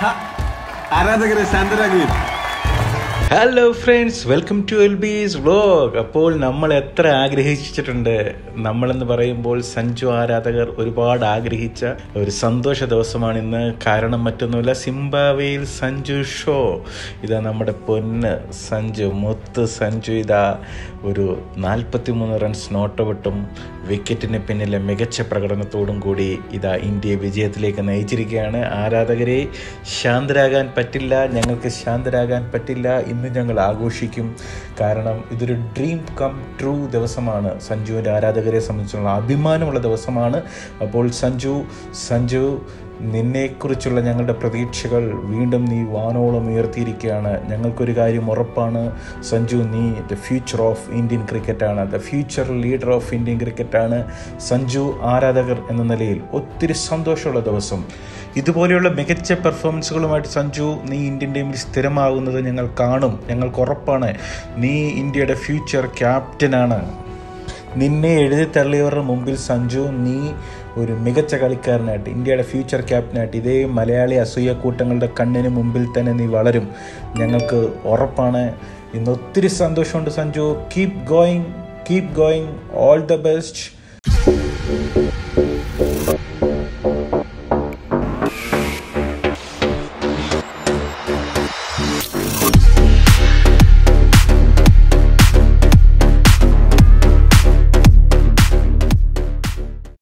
ആരാധകരെ ശാന്തരാകുവിൻ hello friends welcome to L B's vlog അപ്പോൾ നമ്മൾ എത്ര ആഗ്രഹിച്ചിട്ടുണ്ട് നമ്മളെന്ന് പറയുമ്പോൾ സഞ്ജു ആരാധകർ ഒരുപാട് ആഗ്രഹിച്ച ഒരു സന്തോഷ ദിവസമാണ് ഇന്ന് കാരണം മറ്റൊന്നുമില്ല സിംബാവേയിൽ സഞ്ജു ഷോ ഇതാ നമ്മുടെ പൊന്ന് സഞ്ജു മുത്ത് സഞ്ജു ഇതാ ഒരു നാൽപ്പത്തി മൂന്ന് റൺസ് നോട്ടവിട്ടും വിക്കറ്റിന് പിന്നിലെ മികച്ച പ്രകടനത്തോടും കൂടി ഇതാ ഇന്ത്യയെ വിജയത്തിലേക്ക് നയിച്ചിരിക്കുകയാണ് ആരാധകരെ ശാന്തരാകാൻ പറ്റില്ല ഞങ്ങൾക്ക് ശാന്തരാകാൻ പറ്റില്ല ഇന്ന് ഞങ്ങൾ ആഘോഷിക്കും കാരണം ഇതൊരു ഡ്രീം കം ട്രൂ ദിവസമാണ് സഞ്ജുവിൻ്റെ ആരാധകരെ സംബന്ധിച്ചുള്ള അഭിമാനമുള്ള ദിവസമാണ് അപ്പോൾ സഞ്ജു സഞ്ജു നിന്നെക്കുറിച്ചുള്ള ഞങ്ങളുടെ പ്രതീക്ഷകൾ വീണ്ടും നീ വാനോളം ഉയർത്തിയിരിക്കുകയാണ് ഞങ്ങൾക്കൊരു കാര്യം ഉറപ്പാണ് സഞ്ജു നീ ദ ഫ്യൂച്ചർ ഓഫ് ഇന്ത്യൻ ക്രിക്കറ്റാണ് the future leader of Indian ക്രിക്കറ്റാണ് സഞ്ജു ആരാധകർ എന്ന നിലയിൽ ഒത്തിരി സന്തോഷമുള്ള ദിവസം ഇതുപോലെയുള്ള മികച്ച പെർഫോമൻസുകളുമായിട്ട് സഞ്ജു നീ ഇന്ത്യൻ ടീമിൽ സ്ഥിരമാകുന്നത് ഞങ്ങൾ കാണും ഞങ്ങൾക്ക് ഉറപ്പാണ് നീ ഇന്ത്യയുടെ ഫ്യൂച്ചർ ക്യാപ്റ്റനാണ് നിന്നെ എഴുതി തള്ളിയവരുടെ മുമ്പിൽ സഞ്ജു നീ ഒരു മികച്ച കളിക്കാരനായിട്ട് ഇന്ത്യയുടെ ഫ്യൂച്ചർ ക്യാപ്റ്റനായിട്ട് ഇതേ മലയാളി അസൂയക്കൂട്ടങ്ങളുടെ കണ്ണിന് മുമ്പിൽ തന്നെ നീ വളരും ഞങ്ങൾക്ക് ഉറപ്പാണ് ഇന്ന് ഒത്തിരി സന്തോഷമുണ്ട് Sanju keep going keep going all the best